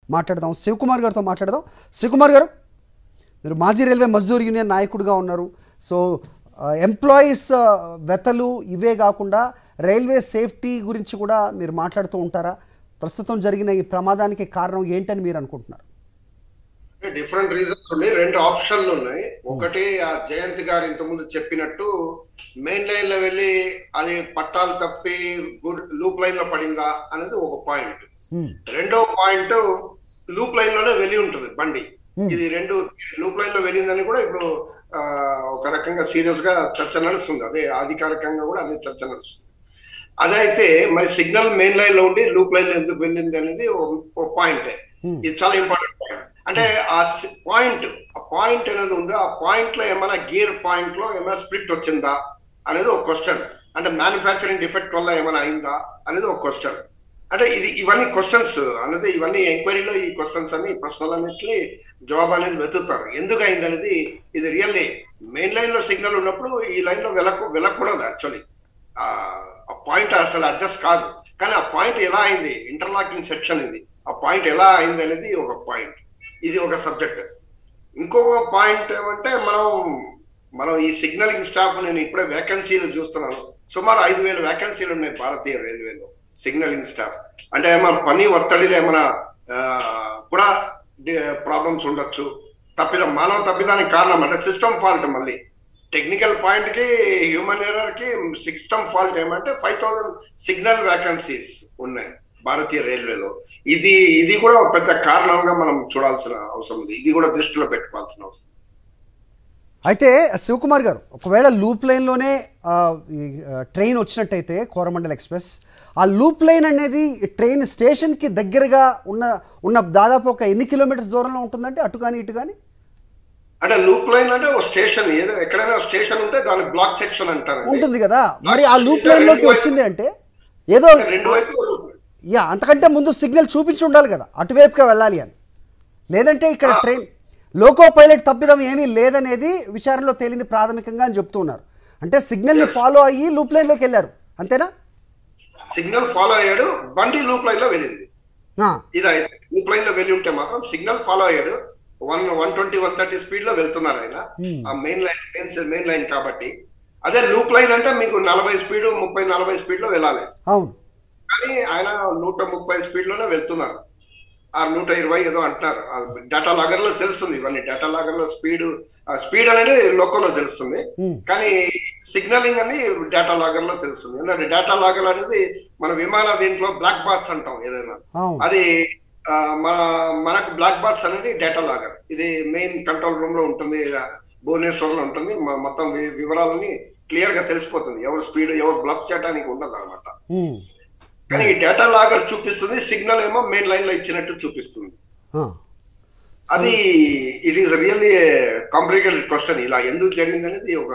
మాట్లాడదాం శివకుమార్ గారితో మాట్లాడదాం శివకుమార్ గారు మీరు మాజీ రైల్వే మజ్దూర్ యూనియన్ నాయకుడిగా ఉన్నారు సో ఎంప్లాయీస్ వెతలు ఇవే కాకుండా రైల్వే సేఫ్టీ గురించి కూడా మీరు మాట్లాడుతూ ఉంటారా ప్రస్తుతం జరిగిన ఈ ప్రమాదానికి కారణం ఏంటని మీరు అనుకుంటున్నారు డిఫరెంట్ రీజన్స్ ఉన్నాయి రెండు ఆప్షన్లు ఉన్నాయి ఒకటి ఆ జయంత్ గారు ఇంతకుముందు చెప్పినట్టు మెయిన్ లైన్ లో వెళ్ళి అది పట్టాలు తప్పి లూప్ లైన్ లో పడిందా అనేది ఒక పాయింట్ Hmm. రెండో పాయింట్ లూప్ లైన్ లోనే వెళ్ళి ఉంటుంది బండి ఇది రెండు లూప్ లైన్ లో వెళ్ళిందని కూడా ఇప్పుడు ఆ, ఒక రకంగా సీరియస్ గా చర్చ నడుస్తుంది అదే అధికారికంగా కూడా అదే చర్చ నడుస్తుంది అదైతే మరి సిగ్నల్ మెయిన్ లైన్ లో ఉండి లూప్ లైన్ ఎందుకు వెళ్ళింది అనేది ఒక పాయింట్ ఇది చాలా ఇంపార్టెంట్ పాయింట్ అంటే ఆ పాయింట్ ఆ పాయింట్ అనేది ఉందో ఆ పాయింట్ లో ఏమైనా గేర్ పాయింట్ లో ఏమైనా స్ప్లిట్ వచ్చిందా అనేది ఒక క్వశ్చన్ అంటే మ్యానుఫ్యాక్చరింగ్ డిఫెక్ట్ వల్ల ఏమైనా అయిందా అనేది ఒక క్వశ్చన్ అంటే ఇది ఇవన్నీ క్వశ్చన్స్ అనేది ఇవన్నీ ఎంక్వైరీలో ఈ క్వశ్చన్స్ అన్ని ఈ ప్రశ్నలన్నింటినీ జవాబు అనేది వెతుకుతారు ఎందుకు అయింది అనేది ఇది రియల్లీ మెయిన్ లైన్ లో సిగ్నల్ ఉన్నప్పుడు ఈ లైన్ లో వెళ్ళకు వెళ్ళకూడదు యాక్చువల్లీ ఆ పాయింట్ అసలు అడ్జస్ట్ కాదు కానీ ఆ పాయింట్ ఎలా అయింది ఇంటర్లాకింగ్ సెక్షన్ ఇది ఆ పాయింట్ ఎలా అయింది అనేది ఒక పాయింట్ ఇది ఒక సబ్జెక్ట్ ఇంకొక పాయింట్ ఏమంటే మనం మనం ఈ సిగ్నలింగ్ స్టాఫ్ నేను ఇప్పుడే వేకెన్సీలు చూస్తున్నాను సుమారు ఐదు వేల వేకెన్సీలు ఉన్నాయి భారతీయ రైల్వేలో సిగ్నలింగ్ స్టాఫ్ అంటే ఏమైనా పని ఒత్తిడిలో ఏమైనా ఆ, కూడా ప్రాబ్లమ్స్ ఉండొచ్చు తప్పిదం మానవ తప్పిదానికి కారణం అంటే సిస్టమ్ ఫాల్ట్ మళ్ళీ టెక్నికల్ పాయింట్ కి హ్యూమన్ ఎర్రర్ కి సిస్టమ్ ఫాల్ట్ ఏమంటే ఫైవ్ థౌసండ్ సిగ్నల్ వేకెన్సీస్ ఉన్నాయి భారతీయ రైల్వేలో ఇది ఇది కూడా ఒక పెద్ద కారణంగా మనం చూడాల్సిన అవసరం ఉంది ఇది కూడా దృష్టిలో పెట్టుకోవాల్సిన అవసరం అయితే శివకుమార్ గారు ఒకవేళ లూప్ లైన్లోనే ఆ, ఈ ఆ, ట్రైన్ వచ్చినట్టయితే కోరమండల్ ఎక్స్ప్రెస్ ఆ లూప్ లైన్ అనేది ట్రైన్ స్టేషన్కి దగ్గరగా ఉన్న ఉన్న దాదాపు ఒక ఎన్ని కిలోమీటర్స్ దూరంలో ఉంటుందంటే అటు కానీ ఇటు కానీ అంటే లూప్ లైన్ అంటే ఒక స్టేషన్ ఏదో ఎక్కడైనా స్టేషన్ ఉంటే దాని బ్లాక్ సెక్షన్ అంటారు ఉంటుంది కదా మరి ఆ లూప్ లైన్లోకి వచ్చింది అంటే ఏదో రెండు వైపులు loop line. యా అంతకంటే ముందు సిగ్నల్ చూపించి ఉండాలి కదా అటువైపుగా వెళ్ళాలి అని లేదంటే ఇక్కడ ట్రైన్ లోకో పైలట్ తప్పిదం ఏమీ లేదనేది విచారణలో తేలింది ప్రాథమికంగా అని చెప్తున్నారు అంటే సిగ్నల్ని ఫాలో అయ్యి లూప్ లైన్లోకి వెళ్ళారు అంతేనా సిగ్నల్ ఫాలో అయ్యాడు బండి లూప్ లైన్ లో వెళ్ళింది ఆ, ఇది అయితే లూప్ లైన్ లో వెళ్ళి ఉంటే మాత్రం సిగ్నల్ ఫాలో అయ్యాడు one one twenty one thirty speed లో వెళ్తున్నారు ఆయన ఆ main line main main line కాబట్టి అదే లూప్ లైన్ అంటే మీకు నలభై స్పీడ్ ముప్పై నలభై స్పీడ్ లో వెళ్ళాలి అవును కానీ ఆయన నూట ముప్పై స్పీడ్ లోనే వెళ్తున్నారు ఆ నూట ఇరవై ఏదో అంటున్నారు డేటా లాగర్ లో తెలుస్తుంది ఇవన్నీ డేటా లాగర్ లో స్పీడ్ స్పీడ్ అనేది లోకంలో తెలుస్తుంది Hmm. కానీ సిగ్నలింగ్ అని డేటా లాగర్ లో తెలుస్తుంది ఎందుకంటే డేటా లాగర్ అనేది మన విమాన దీంట్లో బ్లాక్ బాక్స్ అంటాం ఏదైనా అవును అది ఆ, మన మనకు బ్లాక్ బాక్స్ అనేది డేటా లాగర్ ఇది మెయిన్ కంట్రోల్ రూమ్ లో ఉంటుంది భువనేశ్వర్ లో ఉంటుంది మ- మొత్తం వి- వివరాలని క్లియర్ గా తెలిసిపోతుంది ఎవరు స్పీడ్ ఎవరు బ్లఫ్ చేయడానికి ఉండదు అనమాట ఉమ్, కానీ ఈ డేటా లాగర్ చూపిస్తుంది సిగ్నల్ ఏమో మెయిన్ లైన్ లో ఇచ్చినట్టు చూపిస్తుంది ఆ, అది it is really complicated question ఇలా ఎందుకు జరిగింది అనేది ఒక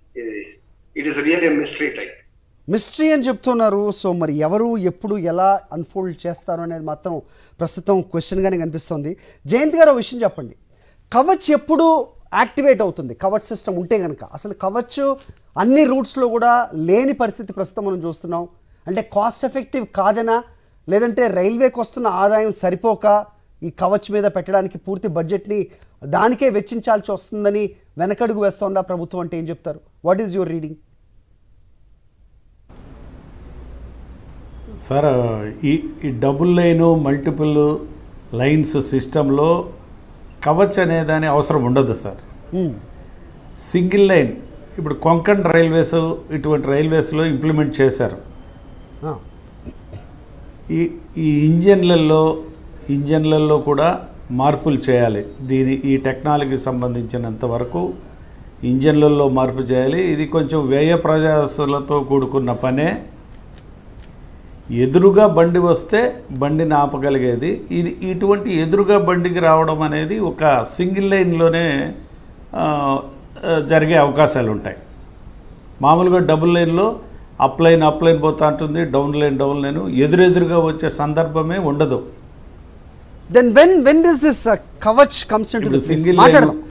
it is really mystery type mystery అని చెప్తున్నారు సో మరి ఎవరు ఎప్పుడు ఎలా అన్ఫోల్డ్ చేస్తారు అనేది మాత్రం ప్రస్తుతం క్వశ్చన్గానే కనిపిస్తుంది జయంత్ గారు ఒక విషయం చెప్పండి కవచ్ ఎప్పుడు యాక్టివేట్ అవుతుంది కవచ్ సిస్టమ్ ఉంటే కనుక అసలు కవచ్ అన్ని రూట్స్లో కూడా లేని పరిస్థితి ప్రస్తుతం మనం చూస్తున్నాం అంటే కాస్ట్ ఎఫెక్టివ్ కాదనా లేదంటే రైల్వేకి వస్తున్న ఆదాయం సరిపోక ఈ కవచ్ మీద పెట్టడానికి పూర్తి బడ్జెట్ని దానికే వెచ్చించాల్సి వస్తుందని వెనకడుగు వేస్తోందా ప్రభుత్వం అంటే ఏం చెప్తారు what is your reading sir ఈ ఈ డబుల్ లైను మల్టిపుల్ లైన్స్ సిస్టంలో కవచ్ అనే దాని అవసరం ఉండదు సార్ సింగిల్ లైన్ ఇప్పుడు కొంకణ్ రైల్వేస్ ఇటువంటి రైల్వేస్లో ఇంప్లిమెంట్ చేశారు ఈ ఈ ఇంజన్లలో ఇంజన్లలో కూడా మార్పులు చేయాలి దీని ఈ టెక్నాలజీకి సంబంధించినంత వరకు ఇంజన్లలో మార్పు చేయాలి ఇది కొంచెం వ్యయ ప్రయాసాలతో కూడుకున్న పనే ఎదురుగా బండి వస్తే బండిని ఆపగలిగేది ఇది ఇటువంటి ఎదురుగా బండికి రావడం అనేది ఒక సింగిల్ లైన్లోనే ఆ, ఆ, జరిగే అవకాశాలు ఉంటాయి మామూలుగా డబుల్ లైన్లో అప్ లైన్ అప్ లైన్ పోతా ఉంటుంది డౌన్ లైన్ డౌన్ లైన్ ఎదురెదురుగా వచ్చే సందర్భమే ఉండదు then when when this this Kavach comes in to ఇప్పుడు ది single మాట్లాడదాం